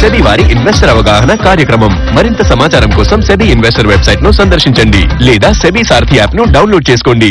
SEBI వారి investor అవగాహన కార్యక్రమం మరింత సమాచారం కోసం సెబీ ఇన్వెస్టర్ వెబ్సైట్ ను సందర్శించండి లేదా సెబీ సారథి యాప్ ను డౌన్లోడ్ చేసుకోండి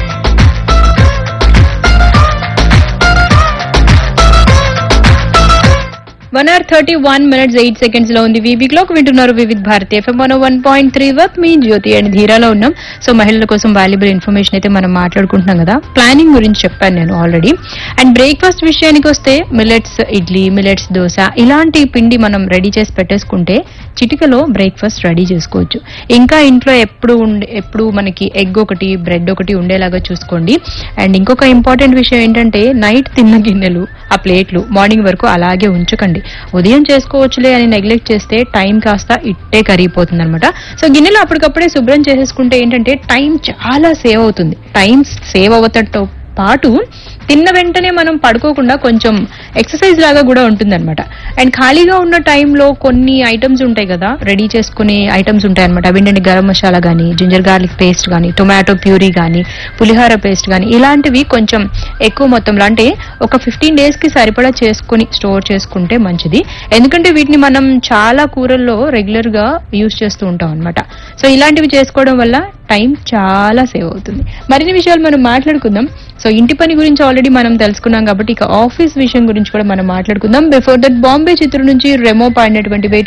one hour thirty one minutes eight seconds లో ఉంది వీబీ క్లాక్ వింటున్నారు Vividh Bharati FM one one point three వర్క్ మీ జ్యోతి అండ్ ధీరాలో ఉన్నాం సో మహిళల కోసం వాల్యుబుల్ ఇన్ఫర్మేషన్ అయితే మనం మాట్లాడుకుంటున్నాం కదా ప్లానింగ్ గురించి చెప్పాను నేను ఆల్రెడీ అండ్ బ్రేక్ఫాస్ట్ విషయానికి వస్తే మిలెట్స్ ఇడ్లీ మిలెట్స్ దోశ ఇలాంటి పిండి మనం రెడీ చేసి పెట్టేసుకుంటే చిటికలో బ్రేక్ఫాస్ట్ రెడీ చేసుకోవచ్చు ఇంకా ఇంట్లో ఎప్పుడు ఉండే ఎప్పుడు మనకి ఎగ్ ఒకటి బ్రెడ్ ఒకటి ఉండేలాగా చూసుకోండి అండ్ ఇంకొక ఇంపార్టెంట్ విషయం ఏంటంటే నైట్ తిన్న గిన్నెలు ఆ ప్లేట్లు మార్నింగ్ వరకు అలాగే ఉంచకండి ఉదయం చేసుకోవచ్చులే అని నెగ్లెక్ట్ చేస్తే టైం కాస్త ఇట్టే కరిగిపోతుంది అనమాట సో గిన్నెలు అప్పటికప్పుడే శుభ్రం చేసేసుకుంటే ఏంటంటే టైం చాలా సేవ్ అవుతుంది టైం సేవ్ అవ్వటంతో పాటు తిన్న వెంటనే మనం పడుకోకుండా కొంచెం ఎక్సర్సైజ్ లాగా కూడా ఉంటుందన్నమాట అండ్ ఖాళీగా ఉన్న టైంలో కొన్ని ఐటమ్స్ ఉంటాయి కదా రెడీ చేసుకునే ఐటమ్స్ ఉంటాయి అనమాట అవి ఏంటంటే గరం మసాలా కానీ జింజర్ గార్లిక్ పేస్ట్ కానీ టొమాటో ప్యూరీ కానీ పులిహార పేస్ట్ కానీ ఇలాంటివి కొంచెం ఎక్కువ మొత్తంలో అంటే ఒక ఫిఫ్టీన్ డేస్ కి సరిపడా చేసుకుని స్టోర్ చేసుకుంటే మంచిది ఎందుకంటే వీటిని మనం చాలా కూరల్లో రెగ్యులర్ గా యూజ్ చేస్తూ ఉంటాం అనమాట సో ఇలాంటివి చేసుకోవడం వల్ల టైం చాలా సేవ్ అవుతుంది మరిన్ని విషయాలు మనం మాట్లాడుకుందాం సో ఇంటి పని గురించి ఆల్రెడీ మనం తెలుసుకున్నాం కాబట్టి ఇక ఆఫీస్ విషయం గురించి కూడా మనం మాట్లాడుకుందాం బిఫోర్ దట్ బాంబే చిత్రం నుంచి రెమో పాడినటువంటి వెయిట్